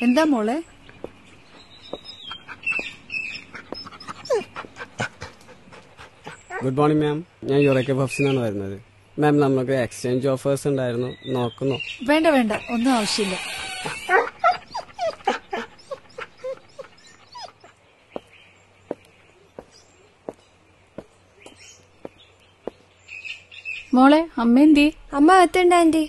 എന്താ മോളെ good morning ma'am ഞാൻ യുറേക്ക പഫ്സിനാണ് വരുന്നത് മാം നമുക്ക് എക്സ്ചേഞ്ച് ഓഫേഴ്സ് ഉണ്ടായിരുന്നു നോക്കുന്നു വേണ്ട വേണ്ട ഒന്നും ആവശ്യമില്ല മോളെ അമ്മ എന്തി അമ്മ എത്തണ്ട ആന്റി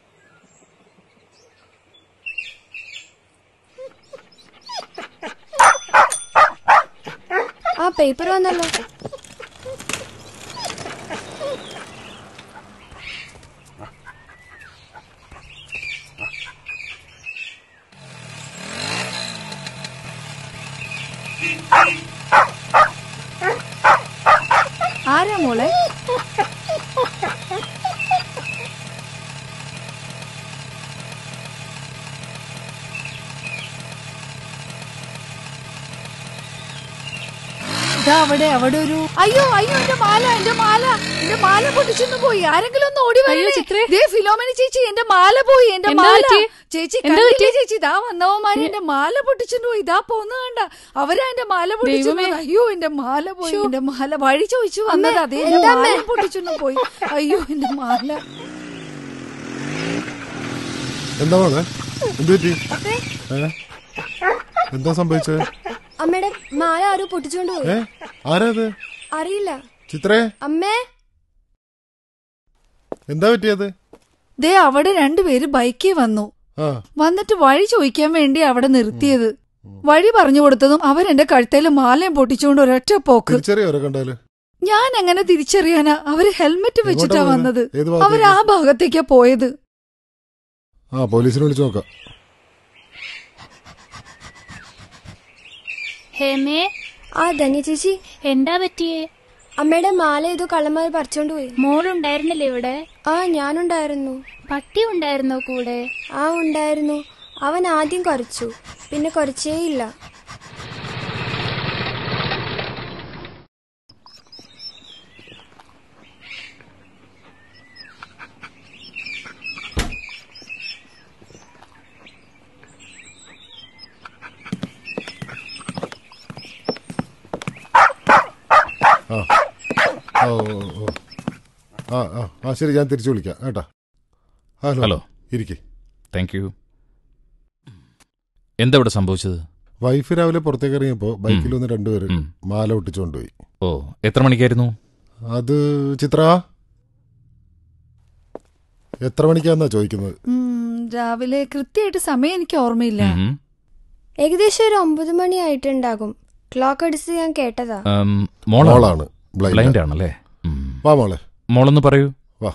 ആ പേപ്പർ വന്നല്ലോ ആരാ മോളെ ഇതാ അവിടെ അവിടെ ഒരു അയ്യോ അയ്യോ എന്റെ മാല എന്റെ മാല എന്റെ മാല പൊട്ടിച്ചൊന്നും പോയി ആരെങ്കിലും ഒന്ന് ഓടി അയ്യോ, വരണേ. ചിത്രേ. ദേ ഫിലോമിന ചേച്ചി എന്റെ മാല പോയി എന്റെ എന്താ മാല പറ്റി? ചേച്ചി എന്താ കണ്ടില്ലേ പറ്റി? ചേച്ചി ഇതാ വന്നവന്മാര് എന്റെ മാല പൊട്ടിച്ചോണ്ട് പോയി ഇതാ പോന്ന കണ്ട അവരാ എന്റെ മാല പൊട്ടിച്ചു ദൈവമേ. അയ്യോ എന്റെ മാല പോയി എന്റെ മാല വഴി ചോദിച്ചു വന്നത് അതേ എന്റെ മാല പൊട്ടിച്ചൊന്നും പോയി അയ്യോ എന്റെ മാല എന്താ മോളെ എന്ത് പറ്റി ഏ എന്താ സംഭവിച്ചത് അമ്മയുടെ മാല ആരോ പൊട്ടിച്ചോണ്ട് പോയി ഏ ആരാ അത് അറിയില്ല ചിത്രേ അമ്മേ എന്താ പറ്റിയത് ദേ അവിടെ രണ്ടുപേര് ബൈക്കിൽ വന്നു ആ വന്നിട്ട് വഴി ചോദിക്കാൻ വേണ്ടി അവിടെ നിർത്തിയത് വഴി പറഞ്ഞു കൊടുത്തതും അവരെന്റെ കഴുത്തേല് മാലയും പൊട്ടിച്ചുകൊണ്ട് ഒരൊറ്റ പോക്ക് തിരിച്ചറിയോരെ കണ്ടാല് ഞാൻ എങ്ങനെ തിരിച്ചറിയാനാ അവര് ഹെൽമെറ്റ് വെച്ചിട്ടാ എങ്ങോട്ടാ വന്നത് പോയത്? ഏത് അവർ ഭാഗത്തേക്ക്? ആ ഭാഗത്തേക്കാ പോയത് ആ പോലീസിനെ വിളിച്ചു നോക്കാം ഹേമേ ആ ധന്യ ചേച്ചി എന്താ പറ്റിയേ അമ്മയുടെ മാല ഏതോ കള്ളന്മാർ പറിച്ചോണ്ട് പോയി മോളുണ്ടായിരുന്നില്ലേ ഇവിടെ ആ ഞാനുണ്ടായിരുന്നു പട്ടി ഉണ്ടായിരുന്നോ കൂടെ ആ ഉണ്ടായിരുന്നു അവൻ ആദ്യം കുറച്ചു പിന്നെ കുറച്ചേയില്ല ആ ഓ ഓ, ഓ. ആ ആ ആ ശരി ഞാൻ തിരിച്ചു വിളിക്കാം കേട്ടാ ഹലോ ഹലോ. ഇരിക്കെ താങ്ക് യു എന്താ ഇവിടെ സംഭവിച്ചത് വൈഫ് രാവിലെ പുറത്തേക്ക് ഇറങ്ങിയപ്പോ ബൈക്കിൽ ഉം. വന്ന് രണ്ടുപേര് ഉം. മാല ഒട്ടിച്ചുകൊണ്ടുപോയി ഓ എത്ര മണിക്കായിരുന്നു അത് ചിത്ര എത്ര മണിക്കാന്നാ ചോദിക്കുന്നത് ഉം, രാവിലെ കൃത്യമായിട്ട് സമയം എനിക്ക് ഓർമ്മയില്ല ഉം. ഏകദേശം ഒരു ഒമ്പത് മണി ആയിട്ടുണ്ടാകും ക്ലോക്ക് അടിച്ച് ഞാൻ കേട്ടതാ ഉം, മോളാണോ? മോളാണ് ബ്ലൈൻഡ് ബ്ലൈൻഡ് ആണല്ലേ ഉം. വാ മോളെ മോളൊന്ന് പറയൂ വാ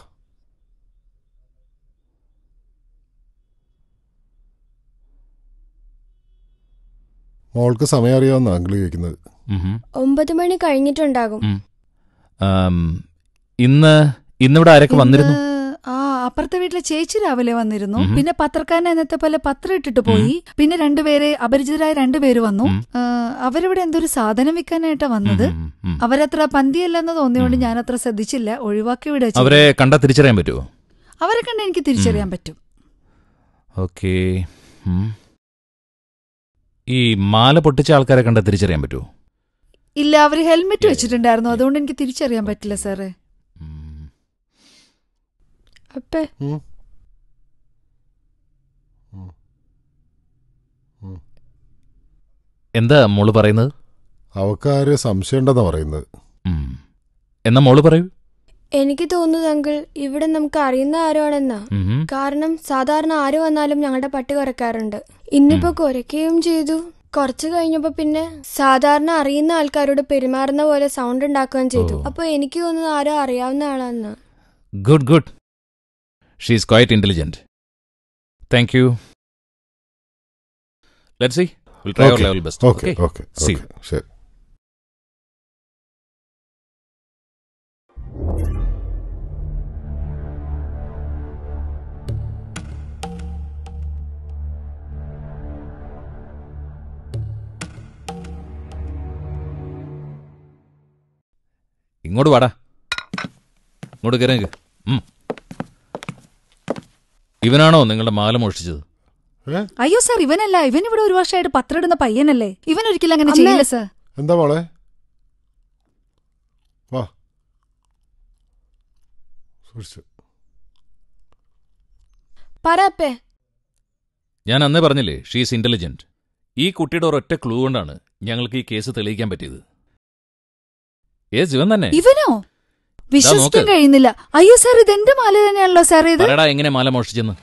മോൾക്ക് സമയം അറിയാവുന്ന അങ്കിള് ചോദിക്കുന്നത് ഉം. ഒമ്പത് മണി കഴിഞ്ഞിട്ടുണ്ടാകും ഉം. ഉം, ഇന്ന് ഇന്നിവിടെ ആരൊക്കെ വന്നിരുന്നു ഇന്ന് ആ അപ്പുറത്തെ വീട്ടിലെ ചേച്ചി രാവിലെ വന്നിരുന്നു ഉം. പിന്നെ പത്രക്കാരൻ എന്നത്തെ പോലെ പത്രം ഇട്ടിട്ട് പോയി പിന്നെ രണ്ടുപേരെ അപരിചിതരായ രണ്ടുപേര് വന്നു ഉം. ആ, അവരിവിടെ എന്തൊരു സാധനം വിൽക്കാനായിട്ടാ വന്നത് ഉം, ഉം. അവരത്ര പന്തിയല്ലെന്ന് തോന്നിയോണ്ട് ഉം. ഞാൻ അത്ര ശ്രദ്ധിച്ചില്ല ഒഴിവാക്കി വിടുക അവരെ കണ്ടാ തിരിച്ചറിയാൻ പറ്റുമോ അവരെ കണ്ട് എനിക്ക് തിരിച്ചറിയാൻ പറ്റും ഓക്കെ ഈ മാല പൊട്ടിച്ച ആൾക്കാരെ കണ്ടാ തിരിച്ചറിയാൻ പറ്റുമോ ഇല്ല അവര് ഹെൽമെറ്റ് Yeah, വെച്ചിട്ടുണ്ടായിരുന്നു yeah. അതുകൊണ്ട് എനിക്ക് തിരിച്ചറിയാൻ പറ്റില്ല സാറേ ഉം. അപ്പേ ഉം. ഉം. ഉം. എന്താ മോള് പറയുന്നത് അവക്ക് ആരെ സംശയം ഉണ്ടെന്നാ പറയുന്നത് ഉം. എന്നാ മോള് പറയൂ എനിക്ക് തോന്നുന്നത് അങ്കിൾ ഇവിടെ നമുക്ക് അറിയുന്ന ആരോ ആണെന്നാ ഉം. കാരണം സാധാരണ ആര് വന്നാലും ഞങ്ങളുടെ പട്ടി കുരക്കാറുണ്ട് ഇന്നിപ്പോ ഉം. കുരയ്ക്കുകയും ചെയ്തു കുറച്ച് കഴിഞ്ഞപ്പോ പിന്നെ സാധാരണ അറിയുന്ന ആൾക്കാരോട് പെരുമാറുന്ന പോലെ സൗണ്ട് ഉണ്ടാക്കുകയും ചെയ്തു ഓ. അപ്പൊ എനിക്ക് തോന്നുന്നത് ആരോ അറിയാവുന്ന ആളാന്ന് good good she is quite intelligent thank you let see will try our Okay. Level best okay okay See. Okay ശരി ഇങ്ങോട്ട് വാടാ ഇങ്ങോട്ട് കയറി നിൽക്ക്. ഉം. ഇവനാണോ നിങ്ങളുടെ മാല മോഷ്ടിച്ചത് ഏ അയ്യോ സാർ ഇവനല്ല ഇവൻ ഇവിടെ ഒരു വർഷമായിട്ട് പത്രം ഇടുന്ന പയ്യനല്ലേ ഇവൻ ഒരിക്കലും അങ്ങനെ അമ്മേ. ചെയ്യില്ല സാർ എന്താ മോളെ വാ സൂക്ഷിച്ചു പറ അപ്പേ ഞാൻ അന്നേ പറഞ്ഞില്ലേ ഷീസ് ഇന്റലിജന്റ് ഈ കുട്ടിയുടെ ഒരൊറ്റ ക്ലൂ കൊണ്ടാണ് ഞങ്ങൾക്ക് ഈ കേസ് തെളിയിക്കാൻ പറ്റിയത് ഏ ഇവൻ തന്നെ ഇവനോ വിശ്വസിക്കാൻ നോക്ക്. കഴിയുന്നില്ല അയ്യോ സാർ ഇത് എന്റെ മാല തന്നെയാണല്ലോ സാർ ഇത് പറയടാ എങ്ങനെ മാല മോഷ്ടിച്ചെന്ന്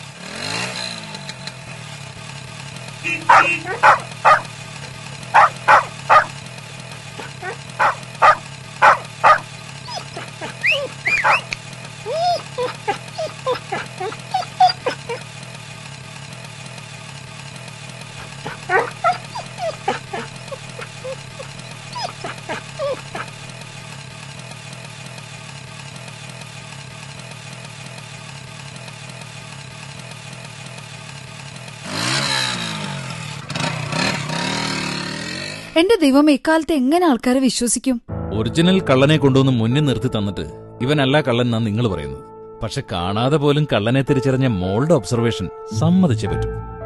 എന്റെ ദൈവം ഇക്കാലത്ത് എങ്ങനെ ആൾക്കാരെ വിശ്വസിക്കും ഒറിജിനൽ കള്ളനെ കൊണ്ടുവന്ന് മുന്നിൽ നിർത്തി തന്നിട്ട് ഇവനല്ല കള്ളൻ എന്നാ നിങ്ങൾ പറയുന്നത് പക്ഷെ കാണാതെ പോലും കള്ളനെ തിരിച്ചറിഞ്ഞ മോളുടെ ഒബ്സർവേഷൻ സമ്മതിച്ചേ പറ്റൂ